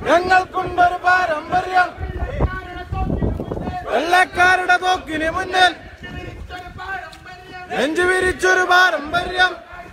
ഞങ്ങൾക്കുണ്ടൊരു പാരമ്പര്യം വെള്ളക്കാരുടെ തോക്കിന് മുന്നിൽ നെഞ്ചു വിരിച്ചൊരു പാരമ്പര്യം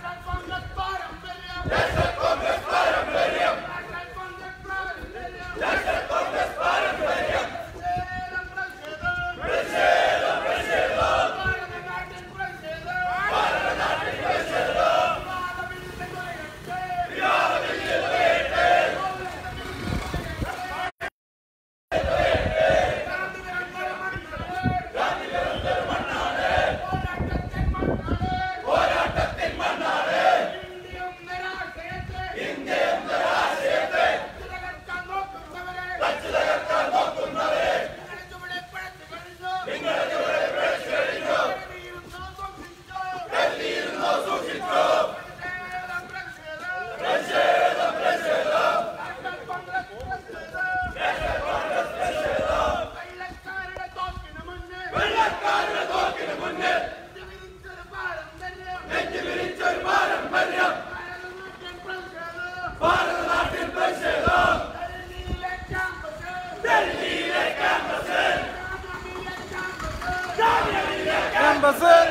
ക്യാമ്പസിൽ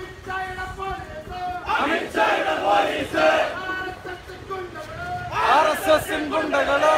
ആർ എസ് എസിൻ ഗുണ്ടകളും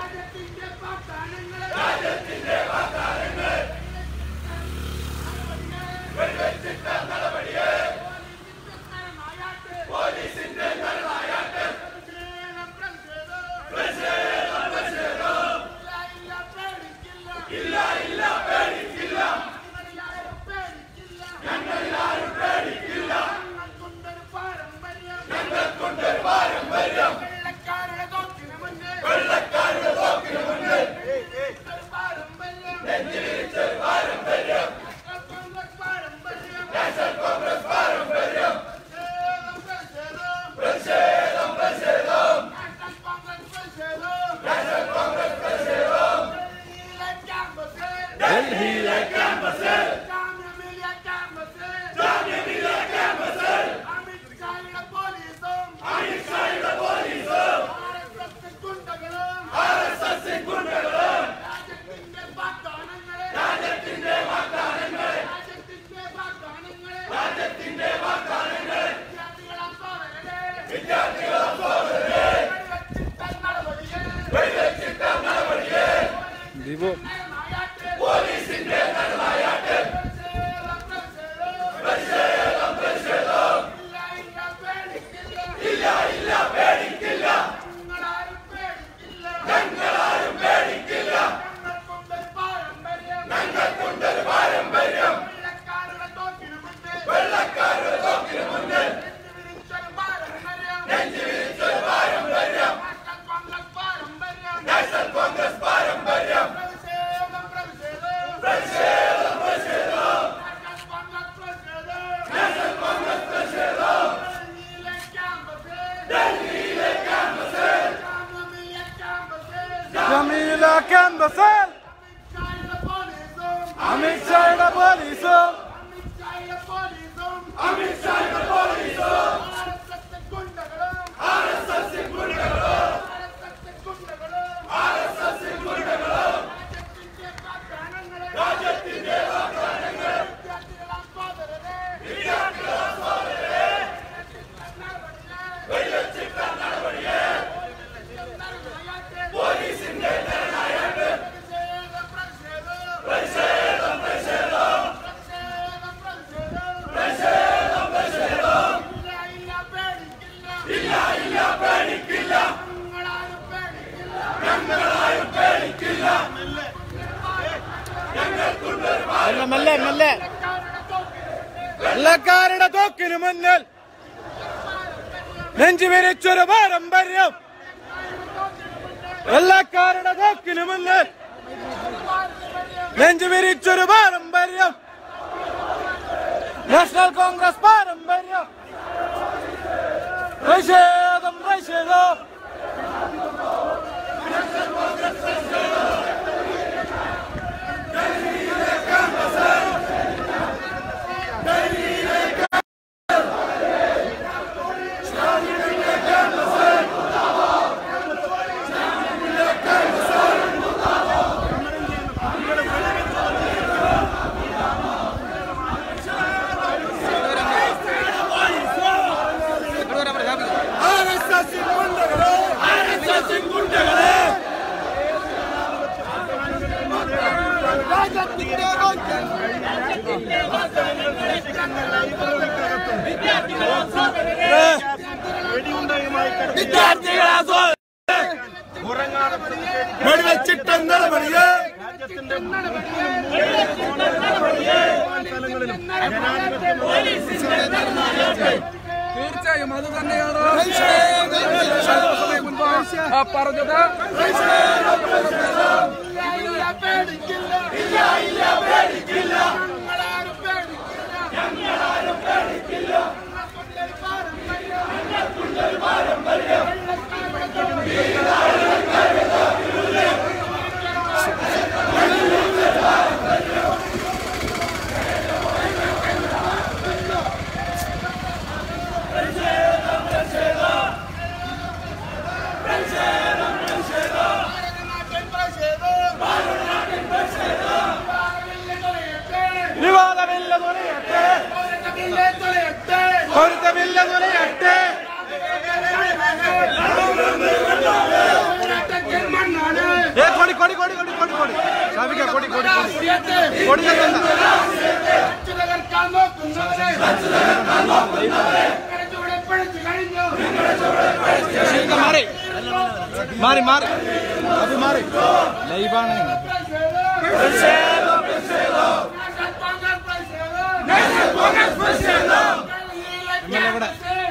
ഡൽഹിയിലെ ക്യാമ്പസിൽ ദീപു ജമീല ക്യാമ്പസിൽ അമിത്ഷായുടെ പോലീസും മെല്ലെ മെല്ലെ മെല്ലെ വെള്ളക്കാരുടെ തോക്കിന് മുന്നിൽ നെഞ്ചു വിരിച്ചൊരു പാരമ്പര്യം വെള്ളക്കാരുടെ തോക്കിന് മുന്നിൽ നെഞ്ചു വിരിച്ചൊരു പാരമ്പര്യം നാഷണൽ കോൺഗ്രസ് പാരമ്പര്യം പ്രതിഷേധം പ്രതിഷേധം Camp വിദ്യാർത്ഥികളെ സ്വ- വെടിവെച്ചിട്ടെന്ന നടപടിയെ തീർച്ചയായും അത് തന്നെയാണ് മുൻപ് ആ പറഞ്ഞത് വിവാദമില്ല തുലയട്ടെ പൊരുത്തമില്ല തുലയട്ടെ ഏ കൊടി കൊടി കൊടി കൊടി കൊടി കൊടി ഷാഫിക്ക കൊടി കൊടി കൊടി കൊടി തന്ന മാറി മാറി മാറി അത് മാറി ലൈവാണ് ഇവിടെ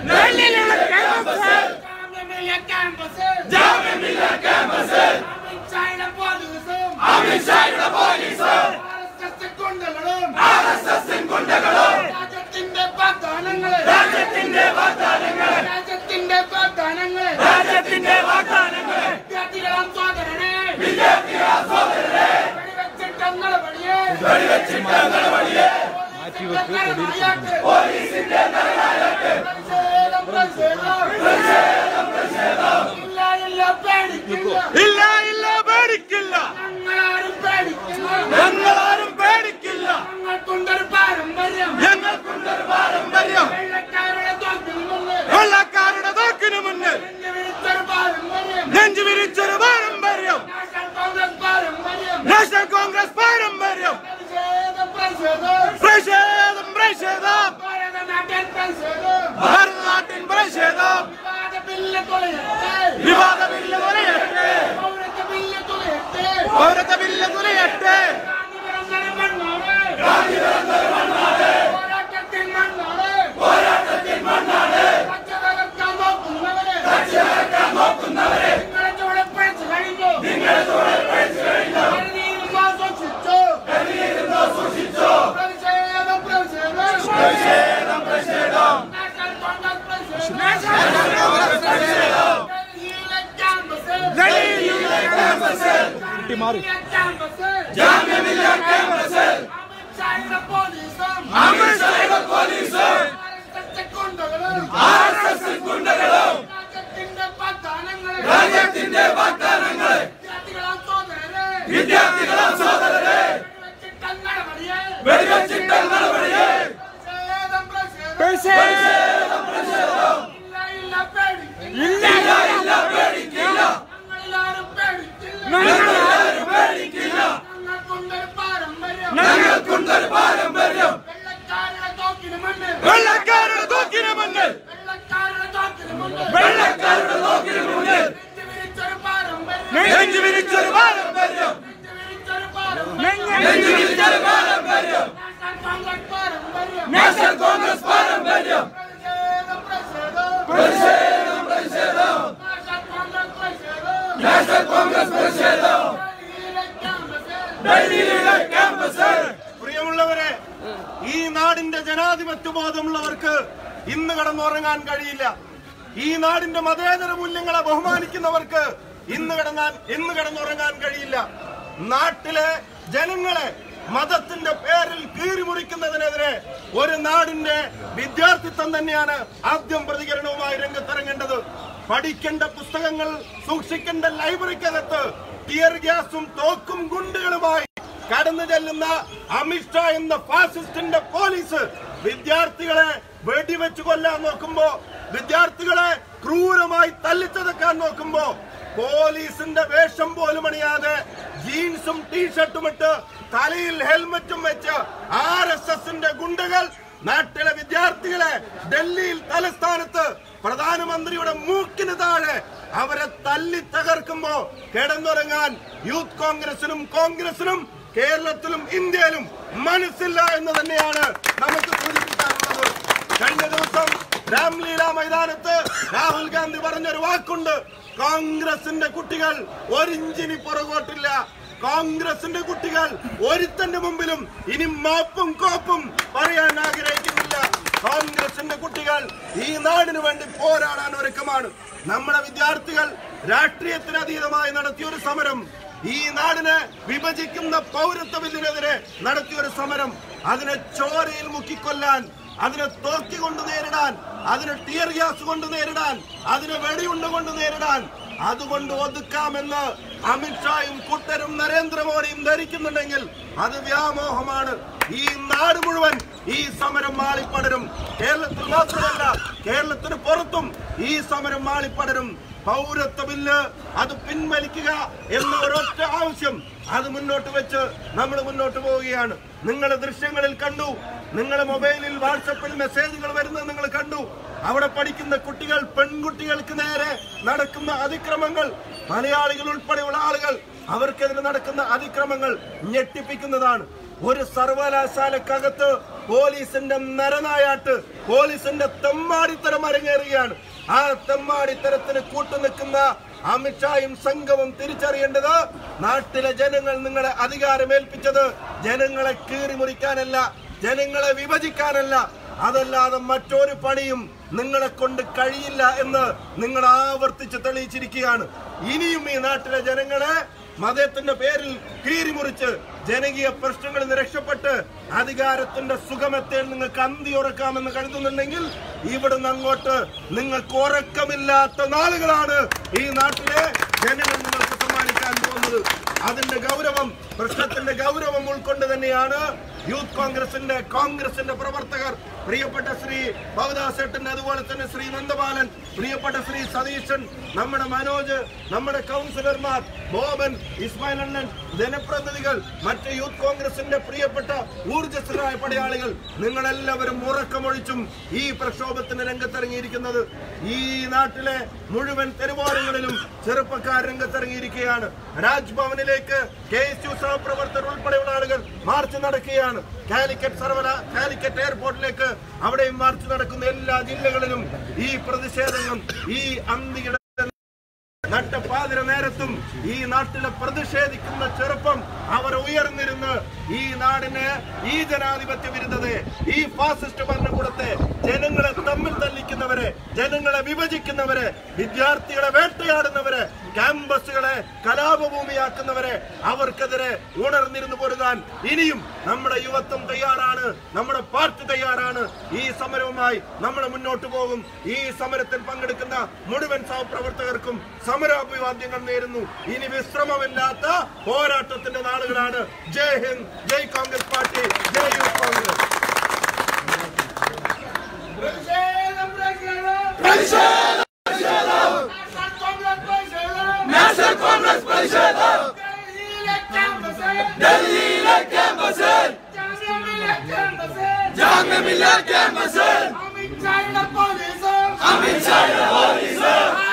രാജ്യത്തിന്റെ വാഗ്ദാനങ്ങളെ രാജ്യത്തിന്റെ വാഗ്ദാനങ്ങളെ രാജ്യത്തിന്റെ വാഗ്ദാനങ്ങളെ രാജ്യത്തിന്റെ വാഗ്ദാനങ്ങളെ വിദ്യാർത്ഥികളാം സോദരനെ വിദ്യാർത്ഥികളാം സോദരനെ വെടിവെച്ചിട്ടങ്ങളെ വഴിയെ വെടിവെച്ചിട്ടങ്ങളെ വഴിയെ പോലീസിന്റെ തലനായാട്ട് പ്രതിഷേധം പ്രതിഷേധം ഇല്ല ഇല്ല പേടിക്കില്ല ഇല്ല ഇല്ല പേടിക്കില്ല ഞങ്ങളാരും പേടിക്കില്ല ഞങ്ങളാരും പേടിക്കില്ല ഞങ്ങൾക്കുണ്ടൊരു പാരമ്പര്യം ഞങ്ങൾക്കുണ്ടൊരു പാരമ്പര്യം വെള്ളക്കാരുടെ തോക്കിൽ നിന്ന് വെള്ളക്കാരുടെ തോക്കിനു മുന്നിൽ നെഞ്ചു വിരിച്ചൊരു പാരമ്പര്യം നെഞ്ചു വിരിച്ചൊരു പാരമ്പര്യം നാഷണൽ കോൺഗ്രസ് പാരമ്പര്യം നാഷണൽ കോൺഗ്രസ് പാരമ്പര്യം പ്രതിഷേധം പ്രതിഷേധം പ്രതിഷേധം പ്രതിഷേധം ഭാരതനാട്യൻ പ്രതിഷേധം ഭാരതനാട്ടിൻ പ്രതിഷേധം വിവാദ ബില്ല് തുലയട്ടെ വിവാദ ബില്ല് തുലയട്ടെ പൗരത്വ ബില്ല് തുലയട്ടെ പൗരത്വ ബില്ല് തുലയട്ടെ ഗാന്ധി പിറന്നൊരു മണ്ണാണ് പോരാട്ടത്തിൻ മണ്ണാണ് കച്ച തകർക്കാൻ നോക്കുന്നവരെ നിങ്ങളെ ചുവടെ പിഴച്ചു കഴിഞ്ഞു കരുതിയിരുന്നോ സൂക്ഷിച്ചോ പ്രതിഷേധം പ്രതിഷേധം നാഷണൽ കോൺഗ്രസ് പ്രതിഷേധം ഡൽഹിയിലെ ക്യാമ്പസിൽ കുട്ടി മാറി ജാമ്യമില്ല ക്യാമ്പസിൽ അമിത്ഷായുടെ പോലീസും അമിത്ഷായുടെ പോലീസും ആർഎസ്എസ് ഗുണ്ടകളും രാജ്യത്തിന്റെ വാഗ്ദാനങ്ങളെ രാജ്യത്തിന്റെ വാഗ്ദാനങ്ങളെ വിദ്യാർത്ഥികളാം സോദരരെ വിദ്യാർത്ഥികളെ സഹോദരരെ വെടിവെച്ചിട്ടങ്ങളെ വഴിയെ വെടിവെച്ചിട്ട നടപടിയെ പ്രതിഷേധം പ്രതിഷേധം പ്രതിഷേധം ഇല്ല ഇല്ല പേടിക്കില്ല ഇല്ല ഇല്ല പേടിക്കില്ല ഞങ്ങളിലാരും പേടിക്കില്ല ഞങ്ങളാരും പേടിക്കില്ല ഞങ്ങൾക്കുണ്ടൊരു പാരമ്പര്യം ഞങ്ങൾക്കുണ്ടൊരു പാരമ്പര്യം വെള്ളക്കാരുടെ തോക്കിന് മുന്നിൽ വെള്ളക്കാരുടെ തോക്കിന് മുന്നിൽ വെള്ളക്കാരുടെ തോക്കിന് മുന്നിൽ വെള്ളക്കാരുടെ തോക്കിന് മുന്നിൽ നെഞ്ചു വിരിച്ചൊരു പാരമ്പര്യം നെഞ്ചു വിരിച്ചൊരു പാരമ്പര്യം നെഞ്ചു വിരിച്ചൊരു നെഞ്ചു വിരിച്ചൊരു പാരമ്പര്യം പാരമ്പര്യം നാഷണൽ കോൺഗ്രസ് പാരമ്പര്യം നാഷണൽ കോൺഗ്രസ് പാരമ്പര്യം പ്രതിഷേധം പ്രതിഷേധം പ്രതിഷേധം പ്രതിഷേധം നാഷണൽ കോൺഗ്രസ് പ്രതിഷേധം നാഷണൽ കോൺഗ്രസ് പ്രതിഷേധം ഡൽഹിയിലെ ക്യാമ്പസിൽ ഡൽഹിയിലെ ക്യാമ്പസ് പ്രിയമുള്ളവരെ ഈ നാടിന്റെ ജനാധിപത്യ ബോധമുള്ളവർക്ക് ഇന്ന് കിടന്നുറങ്ങാൻ കഴിയില്ല ഈ നാടിന്റെ മതേതര മൂല്യങ്ങളെ ബഹുമാനിക്കുന്നവർക്ക് ഇന്ന് കിടന്നാൻ ഇന്ന് കിടന്നുറങ്ങാൻ കഴിയില്ല നാട്ടിലെ ജനങ്ങളെ മതത്തിന്റെ പേരിൽ കീറിമുറിക്കുന്നതിനെതിരെ ഒരു നാടിന്റെ വിദ്യാർത്ഥിത്വം തന്നെയാണ് ആദ്യം പ്രതികരണവുമായി രംഗത്തിറങ്ങേണ്ടത് പഠിക്കേണ്ട പുസ്തകങ്ങൾ സൂക്ഷിക്കേണ്ട ലൈബ്രറിക്കകത്ത് ടിയർ ഗ്യാസും തോക്കും ഗുണ്ടുകളുമായി കടന്നു ചെല്ലുന്ന അമിത്ഷാ എന്ന ഫാസിസ്റ്റിന്റെ പോലീസ് വിദ്യാർത്ഥികളെ വെടിവെച്ച് കൊല്ലാൻ നോക്കുമ്പോ വിദ്യാർത്ഥികളെ ക്രൂരമായി തല്ലിച്ചതക്കാൻ നോക്കുമ്പോ പോലീസിന്റെ വേഷം പോലും അണിയാതെ ജീൻസും ടീഷർട്ടും ഇട്ട് തലയിൽ ഹെൽമറ്റും വെച്ച് ആർ എസ് എസിന്റെ ഗുണ്ടകൾ നാട്ടിലെ വിദ്യാർത്ഥികളെ ഡൽഹിയിൽ തലസ്ഥാനത്ത് പ്രധാനമന്ത്രിയുടെ മൂക്കിന് താഴെ അവരെ തല്ലി തകർക്കുമ്പോ കിടന്നുറങ്ങാൻ യൂത്ത് കോൺഗ്രസിനും കോൺഗ്രസിനും കേരളത്തിലും ഇന്ത്യയിലും മനസ്സില്ല എന്ന് തന്നെയാണ് നമുക്ക് സൂചിപ്പിക്കാനുള്ളത് കഴിഞ്ഞ ദിവസം രാംലീല മൈതാനത്ത് രാഹുൽ ഗാന്ധി പറഞ്ഞൊരു വാക്കുണ്ട് കോൺഗ്രസിന്റെ കുട്ടികൾ ഒരിഞ്ചിനി പുറകോട്ടില്ല കോൺഗ്രസിന്റെ കുട്ടികൾ ഒരുത്തന്റെ മുമ്പിലും ഇനി മാപ്പും കോപ്പും പറയാൻ ആഗ്രഹിക്കുന്നില്ല കോൺഗ്രസിന്റെ കുട്ടികൾ ഈ നാടിനു വേണ്ടി പോരാടാൻ ഒരുക്കമാണ് നമ്മുടെ വിദ്യാർത്ഥികൾ രാഷ്ട്രീയത്തിന് അതീതമായി നടത്തിയ ഒരു സമരം ഈ നാടിനെ വിഭജിക്കുന്ന പൗരത്വ ബില്ലിനെതിരെ നടത്തിയ ഒരു സമരം അതിനെ ചോരയിൽ മുക്കിക്കൊല്ലാൻ അതിനെ തോക്കി കൊണ്ട് നേരിടാൻ അതിനെ ടിയർ ഗ്യാസ് കൊണ്ട് നേരിടാൻ അതിനെ വെടിയുണ്ട കൊണ്ട് നേരിടാൻ അതുകൊണ്ട് ഒതുക്കാമെന്ന് അമിത്ഷായും കുട്ടരും നരേന്ദ്രമോദിയും ധരിക്കുന്നുണ്ടെങ്കിൽ അത് വ്യാമോഹമാണ് ഈ നാട് മുഴുവൻ ഈ സമരം മാളിപ്പടരും കേരളത്തിൽ മാത്രമല്ല കേരളത്തിന് പുറത്തും ഈ സമരം മാളിപ്പടരും പൗരത്വ ബില്ല് അത് പിൻവലിക്കുക എന്ന ഒരൊറ്റ ആവശ്യം അത് മുന്നോട്ട് വെച്ച് നമ്മൾ മുന്നോട്ട് പോവുകയാണ് നിങ്ങളുടെ ദൃശ്യങ്ങളിൽ കണ്ടു നിങ്ങളുടെ മൊബൈലിൽ വാട്സപ്പിൽ മെസ്സേജുകൾ വരുന്നത് നിങ്ങൾ കണ്ടു അവിടെ പഠിക്കുന്ന കുട്ടികൾ പെൺകുട്ടികൾക്ക് നേരെ നടക്കുന്ന അതിക്രമങ്ങൾ മലയാളികൾ ഉൾപ്പെടെയുള്ള ആളുകൾ അവർക്കെതിരെ നടക്കുന്ന അതിക്രമങ്ങൾ ഞെട്ടിപ്പിക്കുന്നതാണ് ഒരു സർവകലാശാലക്കകത്ത് പോലീസിന്റെ നരനായാട്ട് പോലീസിന്റെ തെമ്മാടിത്തരം അരങ്ങേറുകയാണ് ആ തെമ്മാടിത്തരത്തിന് കൂട്ടുനിൽക്കുന്ന അമിത്ഷായും സംഘവും തിരിച്ചറിയേണ്ടത് നാട്ടിലെ ജനങ്ങൾ നിങ്ങളെ അധികാരമേൽപ്പിച്ചത് ജനങ്ങളെ കീറിമുറിക്കാനല്ല ജനങ്ങളെ വിഭജിക്കാനല്ല അതല്ലാതെ മറ്റൊരു പണിയും നിങ്ങളെ കൊണ്ട് കഴിയില്ല എന്ന് നിങ്ങൾ ആവർത്തിച്ച് തെളിയിച്ചിരിക്കുകയാണ് ഇനിയും ഈ നാട്ടിലെ ജനങ്ങളെ മതത്തിന്റെ പേരിൽ കീറിമുറിച്ച് ജനകീയ പ്രശ്നങ്ങളിൽ നിന്ന് രക്ഷപ്പെട്ട് അധികാരത്തിന്റെ സുഖമത്തേൽ നിങ്ങൾക്ക് അന്തി ഉറക്കാമെന്ന് കരുതുന്നുണ്ടെങ്കിൽ ഇവിടുന്ന് അങ്ങോട്ട് നിങ്ങൾക്ക് ഉറക്കമില്ലാത്ത നാളുകളാണ് ഈ നാട്ടിലെ ജനങ്ങൾ നിങ്ങൾക്ക് സമ്മാനിക്കാൻ പോകുന്നത് അതിന്റെ ഗൗരവം പ്രശ്നത്തിന്റെ ഗൗരവം ഉൾക്കൊണ്ട് തന്നെയാണ് യൂത്ത് കോൺഗ്രസിന്റെ കോൺഗ്രസിന്റെ പ്രവർത്തകർ പ്രിയപ്പെട്ട ശ്രീ ഭവദാസേട്ടൻ അതുപോലെ തന്നെ ശ്രീ നന്ദബാലൻ പ്രിയപ്പെട്ട ശ്രീ സതീശൻ നമ്മുടെ മനോജ് നമ്മുടെ കൗൺസിലർമാർ ബോബൻ ഇസ്മായിൽ അണ്ണൻ ജനപ്രതിനിധികൾ മറ്റ് യൂത്ത് കോൺഗ്രസിന്റെ പ്രിയപ്പെട്ട ഊർജ്ജസ്വരായ പടയാളികൾ നിങ്ങളെല്ലാവരും ഉറക്കമൊഴിച്ചും ഈ പ്രക്ഷോഭത്തിന് രംഗത്തിറങ്ങിയിരിക്കുന്നത് ഈ നാട്ടിലെ മുഴുവൻ തെരുവോരങ്ങളിലും ചെറുപ്പക്കാർ രംഗത്തിറങ്ങിയിരിക്കുകയാണ് രാജ്ഭവനിലേക്ക് കെ എസ് യു സഹപ്രവർത്തകർ ഉൾപ്പെടെയുള്ള ആളുകൾ മാർച്ച് നടക്കുകയാണ് കാലിക്കറ്റ് സർവല കാലിക്കറ്റ് എയർപോർട്ടിലേക്ക് അവിടെയും മാർച്ച് നടക്കുന്ന എല്ലാ ജില്ലകളിലും ഈ പ്രതിഷേധങ്ങളും ഈ അന്തിയുടെ നട്ടപ്പാതിര നേരത്തും ഈ നാട്ടിലെ പ്രതിഷേധിക്കുന്ന ചെറുപ്പം അവർ ഉയർന്നിരുന്ന് ഈ നാടിന് ഈ ജനാധിപത്യ വിരുദ്ധതയെ ഈ ഫാസിസ്റ്റ് ഭരണകൂടത്തെ ജനങ്ങളെ തമ്മിൽ തല്ലിക്കുന്നവരെ ജനങ്ങളെ വിഭജിക്കുന്നവരെ വിദ്യാർത്ഥികളെ വേട്ടയാടുന്നവരെ ക്യാമ്പസുകളെ കലാപഭൂമിയാക്കുന്നവരെ അവർക്കെതിരെ ഉണർന്നിരുന്നു പൊരുതാൻ ഇനിയും നമ്മുടെ യുവത്വം തയ്യാറാണ് നമ്മുടെ പാർട്ടി തയ്യാറാണ് ഈ സമരവുമായി നമ്മൾ മുന്നോട്ട് പോകും ഈ സമരത്തിൽ പങ്കെടുക്കുന്ന മുഴുവൻ സഹപ്രവർത്തകർക്കും സമരാഭിവാദ്യങ്ങൾ നേരുന്നു ഇനി വിശ്രമമില്ലാത്ത പോരാട്ടത്തിന്റെ നാളുകളാണ് ജയ് ഹിന്ദ് ജയ് കോൺഗ്രസ് പാർട്ടി ജയ് യൂത്ത് കോൺഗ്രസ് നാഷണൽ കോൺഗ്രസ് പ്രതിഷേധം ഡൽഹിയിലെ ക്യാമ്പസിൽ ജാമ്യമില്ല ക്യാമ്പസിൽ അമിത്ഷായുടെ പോലീസ്